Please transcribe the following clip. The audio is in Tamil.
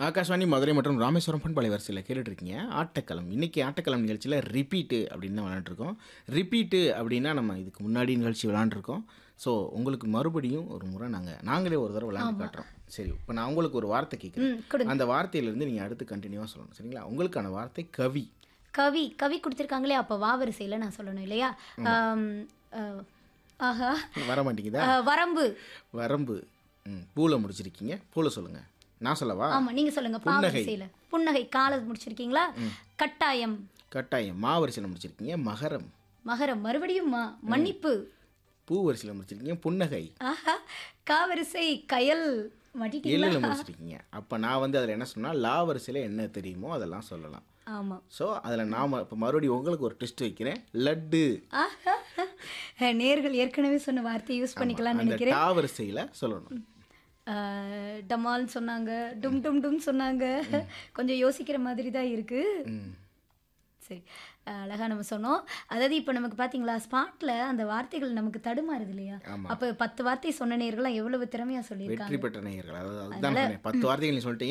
ஆகாஷ்வாணி மதுரை மற்றும் ராமேஸ்வரம் பண்பலை வரிசையில் கேட்டுட்டு இருக்கீங்க ஆட்டக்களம் இன்னைக்கு ஆட்டக்களம் நிகழ்ச்சியில் ரிப்பீட்டு அப்படின்னு தான் விளாண்டுருக்கோம் ரிப்பீட்டு அப்படின்னா நம்ம இதுக்கு முன்னாடி நிகழ்ச்சி விளாண்டுருக்கோம் ஸோ உங்களுக்கு மறுபடியும் ஒரு முறை நாங்கள் நாங்களே ஒரு தடவை விளாண்டு காட்டுறோம் சரி இப்போ நான் உங்களுக்கு ஒரு வார்த்தை கேட்குறேன் ம் கொடுங்க அந்த வார்த்தையிலேருந்து நீங்கள் அடுத்து கண்டினியூவாக சொல்லணும் சரிங்களா உங்களுக்கான வார்த்தை கவி கவி கவி கொடுத்துருக்காங்களே அப்போ வா வரிசையில் நான் சொல்லணும் இல்லையா ஆம், அஹ், ஆஹா வர மாட்டேங்குதா அஹ், வரம்பு வரம்பு ம் பூல முடிச்சிருக்கீங்க பூல சொல்லுங்கள் நான் சொல்லவா ஆமா நீங்க சொல்லுங்க பா புன்னகை. வரிசையில் புன்னகை காலை முடிச்சிருக்கீங்களா கட்டாயம் கட்டாயம் மா வரிசையில் முடிச்சிருக்கீங்க மகரம் மகரம் மறுபடியும் மா மன்னிப்பு பூ வரிசையில் முடிச்சிருக்கீங்க புன்னகை ஆஹா காவரிசை கயல் மாட்டிட்டீங்களா எள்ளில் முடிச்சிருக்கீங்க அப்போ நான் வந்து அதில் என்ன சொன்னால் லா வரிசையில் என்ன தெரியுமோ அதெல்லாம் சொல்லலாம் ஆமா ஸோ அதில் நாம் இப்போ மறுபடியும் உங்களுக்கு ஒரு டெஸ்ட் வைக்கிறேன் லட்டு ஆஹா நேர்கள் ஏற்கனவே சொன்ன வார்த்தையை யூஸ் பண்ணிக்கலாம்னு அந்த நினைக்கிறேன் டா வரிசையில் சொல்லணும் அஹ், டமால்னு சொன்னாங்க டும் டும் டும் சொன்னாங்க கொஞ்சம் யோசிக்கிற மாதிரி தான் இருக்கு ம் சரி அஹ், அழகா நம்ம சொன்னோம் அதாவது இப்போ நமக்கு பார்த்தீங்களா ஸ்பாட்டில் அந்த வார்த்தைகள் நமக்கு தடுமாறுது இல்லையா ஆமா. அப்போ பத்து வார்த்தை சொன்ன நேர்கள்லாம் எவ்வளவு திறமையா சொல்லியிருக்காங்க வெற்றி பெற்ற நேயர்கள் அதாவது அதுதான் சொன்னேன். பத்து வார்த்தைகள் நீ சொல்லிட்டீங்க